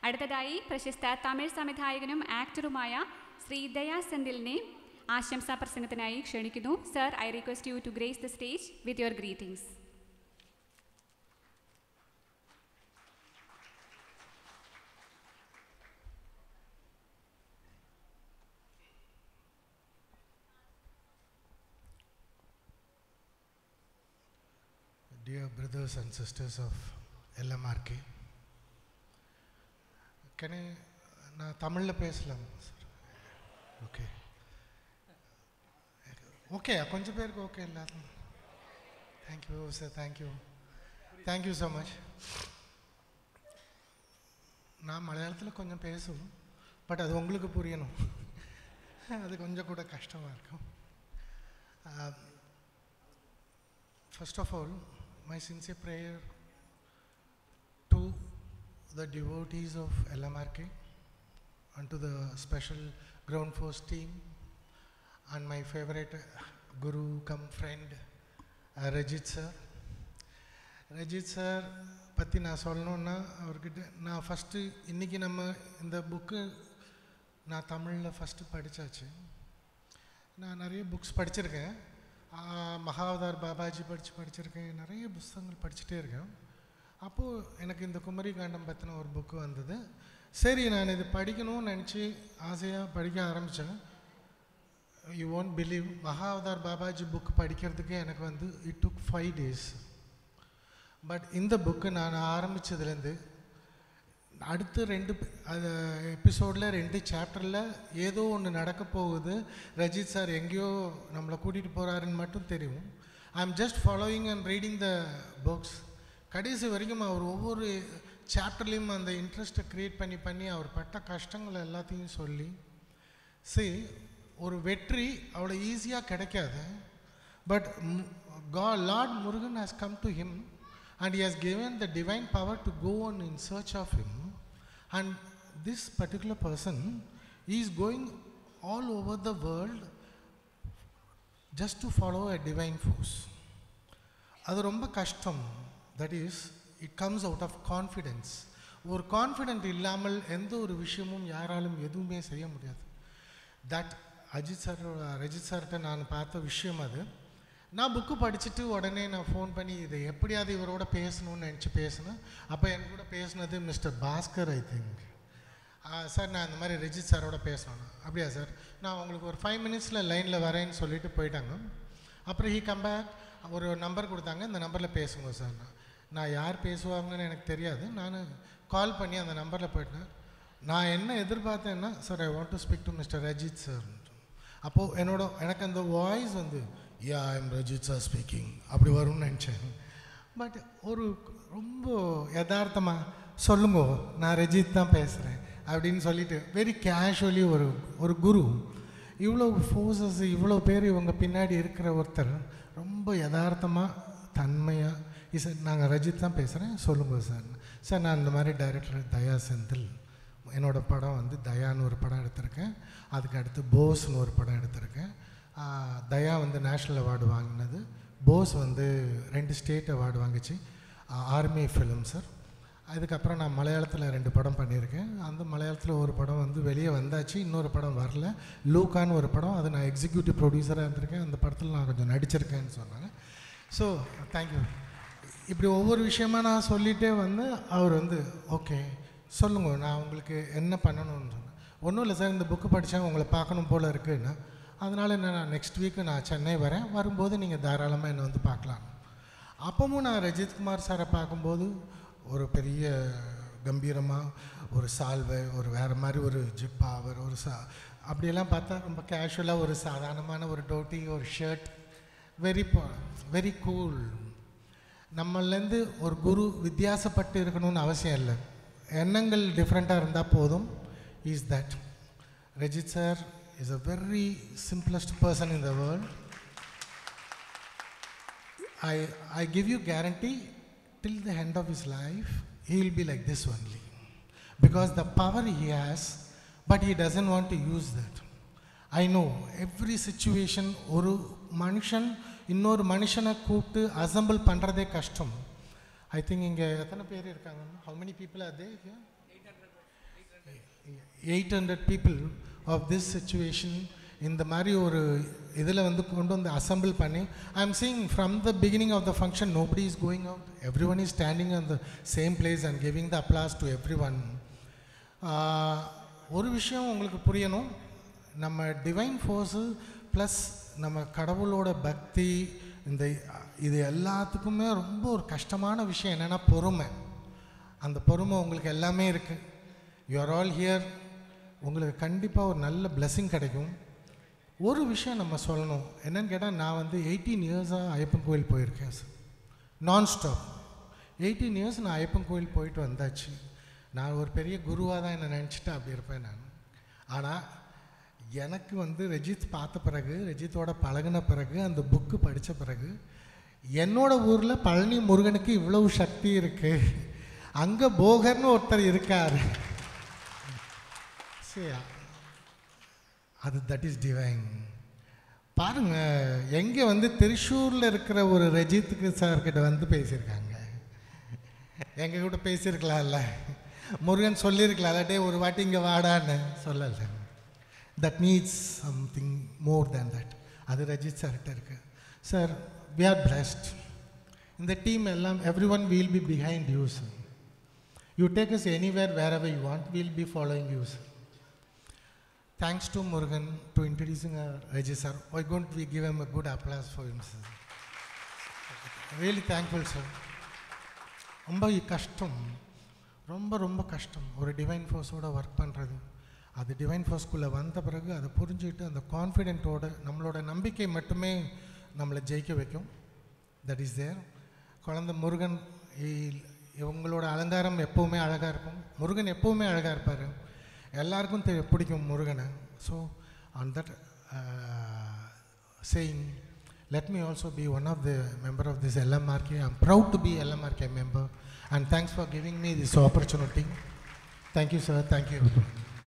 അടുത്തതായി പ്രശസ്ത തമിഴ് സംവിധായകനും ആക്ടറുമായ ശ്രീ ദയാ സെന്തിലിനെ ആശംസാ പ്രസംഗത്തിനായി ക്ഷണിക്കുന്നു sir I request you to grace the stage with your greetings Dear brothers and sisters of LMRK, can I நான் தமிழில் பேசலாம் சார் ஓகே ஓகே கொஞ்சம் பேருக்கு ஓகே எல்லாரும் thank you sir thank you thank you so much நான் மலையாளத்தில் கொஞ்சம் பேசும் பட் அது உங்களுக்கு புரியணும் அது கொஞ்சம் கூட கஷ்டமாக இருக்கும் First of all, my sincere prayer to the devotees of LMRK and to the special ground force team and my favorite guru come friend uh, Rajit sir. Rajit sir பற்றி நான் சொல்லணுன்னா அவர்கிட்ட நான் ஃபஸ்ட்டு இன்றைக்கி நம்ம இந்த புக்கு நான் தமிழில் ஃபஸ்ட்டு படித்தாச்சு நான் நிறைய புக்ஸ் படிச்சிருக்கேன் ஆஹ் மகாவதார் பாபாஜி படித்து படிச்சிருக்கேன் நிறைய புஸ்தகங்கள் படிச்சுட்டே இருக்கேன் அப்போது எனக்கு இந்த குமரி காண்டம் பற்றின ஒரு புக்கு வந்தது சரி நான் இது படிக்கணும்னு நினச்சி ஆசையாக படிக்க ஆரம்பித்தேன் you won't believe Mahavatar Babaji book படிக்கிறதுக்கு எனக்கு வந்து it took five days but இந்த புக்கு நான் ஆரம்பித்ததுலேருந்து அடுத்த ரெண்டு அது எபிசோடில் ரெண்டு சாப்டரில் ஏதோ ஒன்று நடக்க போகுது ரஜித் சார் எங்கேயோ நம்மளை கூட்டிகிட்டு போகிறாருன்னு மட்டும் தெரியும் I am just following and reading the books கடைசி வரைக்கும் அவர் ஒவ்வொரு சாப்டர்லேயும் அந்த இன்ட்ரெஸ்ட்டை க்ரியேட் பண்ணி பண்ணி அவர் பட்ட கஷ்டங்கள் எல்லாத்தையும் சொல்லி see ஒரு வெற்றி அவ்வளோ ஈஸியாக கிடைக்காது but God lord Murugan has come to him and he has given the divine power to go on in search of him and this particular person is going all over the world just to follow a divine force அது ரொம்ப கஷ்டம் that is it comes out of confidence ஒரு confident இல்லாமல் எந்த ஒரு விஷயமும் யாராலும் எதுவுமே செய்ய முடியாது தட் அஜித் சார் ரஜித் சார்கிட்ட நான் பார்த்த விஷயம் அது நான் புக்கு படிச்சுட்டு உடனே நான் ஃபோன் பண்ணி இதை எப்படியாவது இவரோட பேசணும்னு நினச்சி பேசினேன் அப்போ என் கூட பேசினது mister Bhaskar I think sir நான் இந்த மாதிரி ரஜித் சாரோட பேசணும் அப்படியா சார் நான் உங்களுக்கு ஒரு ஃபைவ் மினிட்ஸில் லைனில் வரேன்னு சொல்லிட்டு போயிட்டாங்க அப்புறம் ஹீ கம் பேக் ஒரு நம்பர் கொடுத்தாங்க இந்த நம்பரில் பேசுங்க சார் நான் யார் பேசுவாங்கன்னு எனக்கு தெரியாது நான் கால் பண்ணி அந்த நம்பரில் போயிட்டேன் நான் என்ன எதிர்பார்த்தேன்னா sir I want to speak to mister Rajit sir அப்போது என்னோட எனக்கு அந்த வாய்ஸ் வந்து yeah I'm Rajit sir speaking அப்படி வரும்னு நினச்சேன் பட் ஒரு ரொம்ப யதார்த்தமாக சொல்லுங்க நான் ரஜித் தான் பேசுகிறேன் அப்படின்னு சொல்லிட்டு வெரி கேஷுவலி ஒரு ஒரு குரு இவ்வளோ ஃபோர்ஸஸ் இவ்வளோ பேர் இவங்க பின்னாடி இருக்கிற ஒருத்தர் ரொம்ப யதார்த்தமாக தன்மையாக இஸ் நாங்கள் ரஜித் தான் பேசுகிறேன் சொல்லுங்கள் சார் சார் நான் இந்த மாதிரி டைரக்டர் தயா செந்தில் என்னோடய படம் வந்து தயான்னு ஒரு படம் எடுத்திருக்கேன் அதுக்கு அடுத்து போஸ்னு ஒரு படம் எடுத்திருக்கேன் ஆஹ் தயா வந்து நேஷ்னல் அவார்டு வாங்கினது போஸ் வந்து ரெண்டு ஸ்டேட் அவார்டு வாங்கிச்சு ஆர்மி ஃபிலிம் சார் அதுக்கப்புறம் நான் மலையாளத்தில் ரெண்டு படம் பண்ணியிருக்கேன் அந்த மலையாளத்தில் ஒரு படம் வந்து வெளியே வந்தாச்சு இன்னொரு படம் வரல லூக்கான்னு ஒரு படம் அது நான் எக்ஸிக்யூட்டிவ் ப்ரொடியூசராக இருந்திருக்கேன் அந்த படத்தில் நான் கொஞ்சம் நடிச்சிருக்கேன்னு சொன்னாங்க ஸோ தேங்க்யூ இப்படி ஒவ்வொரு விஷயமா நான் சொல்லிகிட்டே வந்து அவர் வந்து ஓகே சொல்லுங்க நான் உங்களுக்கு என்ன பண்ணணும்னு சொன்னேன் ஒன்றும் இல்லை சார் இந்த புக்கு படித்தா உங்களை பார்க்கணும் போல் இருக்குன்னா அதனால் என்ன நான் நெக்ஸ்ட் வீக்கு நான் சென்னை வரேன் வரும்போது நீங்கள் தாராளமாக என்னை வந்து பார்க்கலாம் அப்பவும் நான் ரஜித்குமார் சாரை பார்க்கும்போது ஒரு பெரிய கம்பீரமாக ஒரு சால்வை ஒரு வேறு மாதிரி ஒரு ஜிப்பா அவர் ஒரு சா அப்படியெல்லாம் பார்த்தா ரொம்ப கேஷுவலாக ஒரு சாதாரணமான ஒரு டோட்டி ஒரு ஷர்ட் வெரி வெரி கூல் நம்மளேருந்து ஒரு குரு வித்தியாசப்பட்டு இருக்கணும்னு அவசியம் இல்லை எண்ணங்கள் டிஃப்ரெண்ட்டாக இருந்தால் போதும் is that Rajit sir is a very simplest person in the world I, I give you guarantee till the end of his life, he will be like this only. Because the power he has, but he doesn't want to use that. I know every situation ஒரு மனுஷன் இன்னொரு மனுஷனை கூப்பிட்டு assemble பண்ணுறதே கஷ்டம் I think இங்கே எத்தனை பேர் இருக்காங்க ஹவு மெனி பீப்புள் அதே eight hundred people of this situation இந்த மாதிரி ஒரு இதில் வந்து கொண்டு வந்து அசம்பிள் பண்ணி I am seeing from the beginning of the function nobody is going out everyone is standing on the same place and giving the applause to everyone ஒரு விஷயம் உங்களுக்கு புரியணும் நம்ம டிவைன் ஃபோர்ஸு ப்ளஸ் நம்ம கடவுளோட பக்தி இந்த இது எல்லாத்துக்குமே ரொம்ப ஒரு கஷ்டமான விஷயம் என்னென்னா பொறுமை அந்த பொறுமை உங்களுக்கு எல்லாமே இருக்குது யூ ஆர் ஆல் ஹியர் உங்களுக்கு கண்டிப்பாக ஒரு நல்ல பிளெஸ்ஸிங் கிடைக்கும் ஒரு விஷயம் நம்ம சொல்லணும் என்னன்னு கேட்டால் நான் வந்து எயிட்டீன் இயர்ஸாக ஐயப்பன் கோயில் போயிருக்கேன் சார் நான் ஸ்டாப் எயிட்டீன் இயர்ஸ் நான் ஐயப்பன் கோயில் போயிட்டு வந்தாச்சு நான் ஒரு பெரிய குருவாக தான் என்னை நினச்சிட்டு அப்படி இருப்பேன் நான் ஆனால் எனக்கு வந்து ரஜித் பார்த்த பிறகு ரஜித்தோட பழகின பிறகு அந்த புக்கு படித்த பிறகு என்னோட ஊரில் பழனி முருகனுக்கு இவ்வளவு சக்தி இருக்குது அங்கே போகர்னு ஒருத்தர் இருக்கார் சரி அது தட் இஸ் டிவைன் பாருங்க எங்கே வந்து திருஷூரில் இருக்கிற ஒரு ரஜித்துக்கு சார்கிட்ட வந்து பேசியிருக்காங்க எங்கள் கூட பேசியிருக்கலாம்ல முருகன் சொல்லியிருக்கலாம்ல டே ஒரு வாட்டி இங்கே வாடான்னு சொல்லலை that needs something more than that அது ரஜித் சார்கிட்ட இருக்கு சார் வி ஆர் பிளஸ்ட் இந்த டீம் எல்லாம் everyone will be behind you sir you take us anywhere wherever you want will be following you sir Thanks to Murugan to introducing uh, Regis sir. Why don't we give him a good applause for him, sir? Really thankful, sir. ரொம்ப கஷ்டம் ரொம்ப ரொம்ப கஷ்டம் ஒரு divine ஃபோர்ஸோட work பண்ணுறது அது divine ஃபோர்ஸ்குள்ளே வந்த பிறகு அதை புரிஞ்சுக்கிட்டு அந்த கான்ஃபிடென்ட்டோட நம்மளோட நம்பிக்கை மட்டுமே நம்மளை ஜெயிக்க வைக்கும் தட் இஸ் தேர் குழந்த முருகன் இ- இவங்களோட அலங்காரம் எப்போவுமே அழகாக இருக்கும் முருகன் எப்போவுமே அழகாக இருப்பார் எல்லாருக்கும் தெ பிடிக்கும் முருகனை so on that saying let me also be one of the member of this LMRK. I'm proud to be LMRK member and thanks for giving me this opportunity. Thank you, sir. Thank you.